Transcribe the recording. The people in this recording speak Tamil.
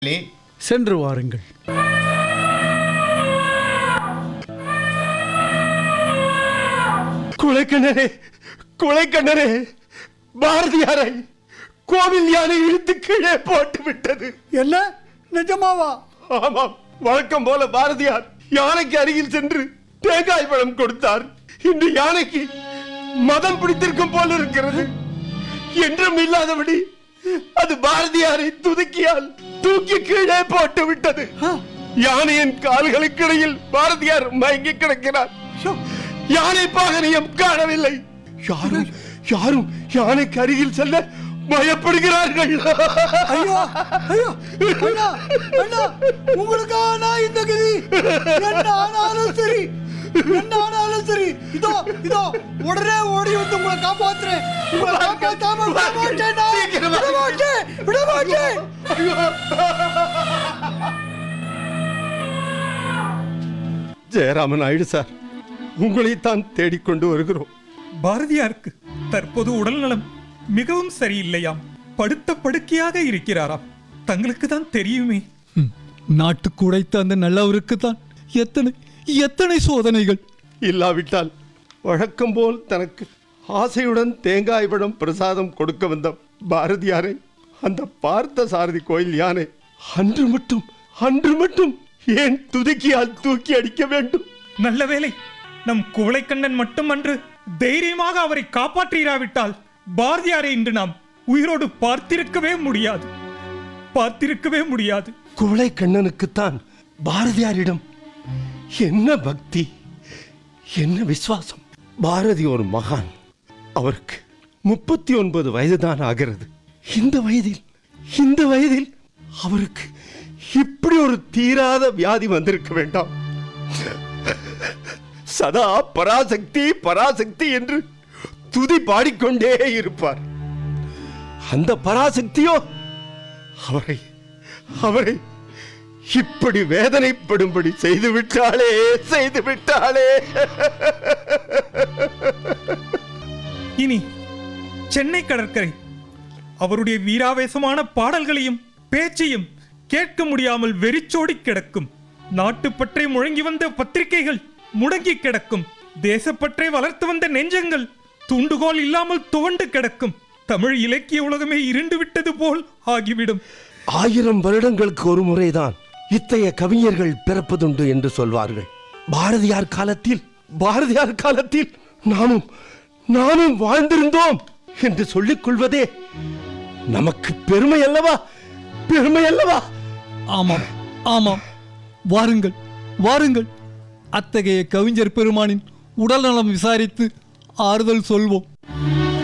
லே, சென்று வாருங்கள் கொலைக்கண்ணரே கொலைக்கண்ணரே பாரதியாரை கோவில் யானை இழுத்து கீழே போட்டு விட்டது என்ன நிஜமாவா ஆமாம் வழக்கம் போல பாரதியார் யானைக்கு அருகில் சென்று தேங்காய் பழம் கொடுத்தார் இன்று யானைக்கு மதம் பிடித்திருக்கும் போல இருக்கிறது என்றும் இல்லாதபடி அது பாரதியாரை துதுக்கியால் தூக்கி கீழே போட்டு விட்டது யானையின் கால்களுக்கு இடையில் பாரதியார் மயங்கி கிடக்கிறார் யானை பாகனியம் காணவில்லை யாரும் யாரும் யானைக்கு அருகில் செல்ல பயப்படுகிறார்கள் ஐயோ ஐயோ அண்ணா அண்ணா உங்களுக்கா நான் இந்த கதி என்ன ஆனாலும் சரி என்ன ஆனாலும் சரி இதோ இதோ உடனே ஓடி வந்து உங்களை காப்பாத்துறேன் உங்களை காப்பாத்தாம விட மாட்டேன் நான். விட மாட்டேன் விட மாட்டேன் ஜெயராமன் ஆயிடு சார் உங்களைத்தான் தேடிக்கொண்டு வருகிறோம் பாரதியாருக்கு தற்போது உடல்நலம் மிகவும் சரியில்லையாம் படுத்த படுக்கையாக இருக்கிறாராம் தங்களுக்கு தான் தெரியுமே நாட்டுக்கு உடைத்த அந்த நல்லவருக்கு தான் எத்தனை எத்தனை சோதனைகள் இல்லாவிட்டால் வழக்கம் போல் தனக்கு ஆசையுடன் தேங்காய் பழம் பிரசாதம் கொடுக்க வந்த பாரதியாரை அந்த பார்த்த சாரதி கோயில் யானை அன்று மட்டும் அன்று மட்டும் ஏன் துதுக்கியால் தூக்கி அடிக்க வேண்டும் நல்ல வேளை நம் குவளைக்கண்ணன் மட்டுமன்று தைரியமாக அவரை காப்பாற்றிராவிட்டால் பாரதியாரை இன்று நாம் உயிரோடு பார்த்திருக்கவே முடியாது பார்த்திருக்கவே முடியாது குவளை கண்ணனுக்குத்தான் பாரதியாரிடம் என்ன பக்தி என்ன விசுவாசம் பாரதி ஒரு மகான் அவருக்கு முப்பத்தி ஒன்பது வயதுதான் ஆகிறது இந்த வயதில் இந்த வயதில் அவருக்கு இப்படி ஒரு தீராத வியாதி வந்திருக்க வேண்டாம் சதா பராசக்தி பராசக்தி என்று துதி பாடிக்கொண்டே இருப்பார் அந்த பராசக்தியோ அவரை அவரை இப்படி வேதனைப்படும்படி செய்து விட்டாளே செய்து விட்டாளே இனி சென்னை கடற்கரை அவருடைய வீராவேசமான பாடல்களையும் பேச்சையும் கேட்க முடியாமல் வெறிச்சோடி கிடக்கும் நாட்டுப்பற்றை முழங்கி வந்த பத்திரிகைகள் முடங்கி கிடக்கும் தேசப்பற்றை வளர்த்து வந்த நெஞ்சங்கள் தூண்டுகோல் இல்லாமல் துவண்டு கிடக்கும் தமிழ் இலக்கிய உலகமே இருண்டு விட்டது போல் ஆகிவிடும் ஆயிரம் வருடங்களுக்கு ஒரு முறைதான் இத்தகைய கவிஞர்கள் பிறப்பதுண்டு என்று சொல்வார்கள் பாரதியார் காலத்தில் பாரதியார் காலத்தில் நாமும் நாமும் வாழ்ந்திருந்தோம் என்று சொல்லிக் கொள்வதே நமக்கு பெருமை அல்லவா பெருமை அல்லவா ஆமாம் ஆமாம் வாருங்கள் வாருங்கள் அத்தகைய கவிஞர் பெருமானின் உடல்நலம் விசாரித்து ஆறுதல் சொல்வோம்